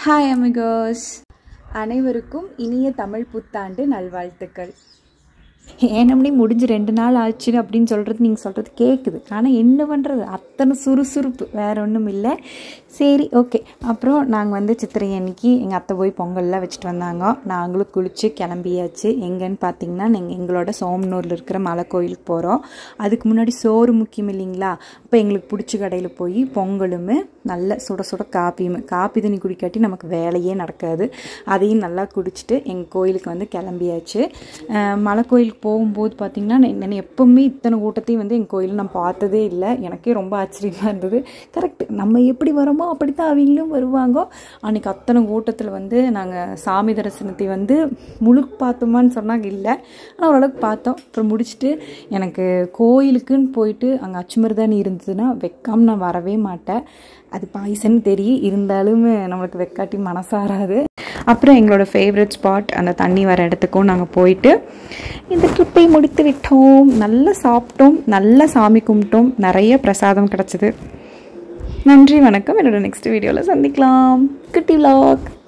hi amigos அனைவருக்கும் இனிய தமிழ் புத்தாண்டு நல்வாழ்த்துக்கள் ஏனம்னே முடிஞ்சு ரெண்டு நாள் ஆச்சு அப்படின்னு சொல்கிறது நீங்கள் சொல்கிறது கேட்குது ஆனால் என்ன பண்ணுறது அத்தனை சுறுசுறுப்பு வேறு ஒன்றும் இல்லை சரி ஓகே அப்புறம் நாங்கள் வந்து சித்திரை அன்னைக்கு எங்கள் அத்தை போய் பொங்கல்லாம் வச்சுட்டு வந்தாங்க நாங்களும் குளித்து கிளம்பியாச்சு எங்கன்னு பார்த்தீங்கன்னா நாங்கள் எங்களோட சோமனூரில் இருக்கிற மலை கோயிலுக்கு போகிறோம் அதுக்கு முன்னாடி சோறு முக்கியம் இல்லைங்களா அப்போ எங்களுக்கு பிடிச்ச கடையில் போய் பொங்கலும் நல்ல சுட சுட காப்பியும் காப்பி தண்ணி குடிக்காட்டி நமக்கு வேலையே நடக்காது அதையும் நல்லா குடிச்சிட்டு எங்கள் கோயிலுக்கு வந்து கிளம்பியாச்சு அஹ் மலை கோயிலுக்கு போகும்போது பார்த்திங்கன்னா நான் எப்போவுமே இத்தனை கூட்டத்தையும் வந்து எங்கள் கோயிலில் நான் பார்த்ததே இல்லை எனக்கே ரொம்ப ஆச்சரியமாக இருந்தது கரெக்ட் நம்ம எப்படி வரோமோ அப்படி தான் அவங்களும் வருவாங்க அன்றைக்கி அத்தனை கூட்டத்தில் வந்து நாங்கள் சாமி தரிசனத்தை வந்து முழு பார்த்தோமான்னு சொன்னாங்க இல்லை ஆனால் ஓரளவுக்கு பார்த்தோம் அப்புறம் முடிச்சுட்டு எனக்கு கோயிலுக்குன்னு போயிட்டு அங்கே அச்சுமருதானி இருந்ததுன்னா வைக்காம நான் வரவே மாட்டேன் அது பாய்சன் தெரியும் இருந்தாலும் நம்மளுக்கு வெக்காட்டி மனசாராது அப்புறம் எங்களோட ஃபேவரட் ஸ்பாட் அந்த தண்ணி வர இடத்துக்கும் நாங்கள் போயிட்டு இந்த ட்ரிப்பை முடித்து விட்டோம் நல்லா சாப்பிட்டோம் நல்லா சாமி கும்பிட்டோம் நிறைய பிரசாதம் கிடச்சிது நன்றி வணக்கம் என்னோட நெக்ஸ்ட் வீடியோவில் சந்திக்கலாம் குட்டி vlog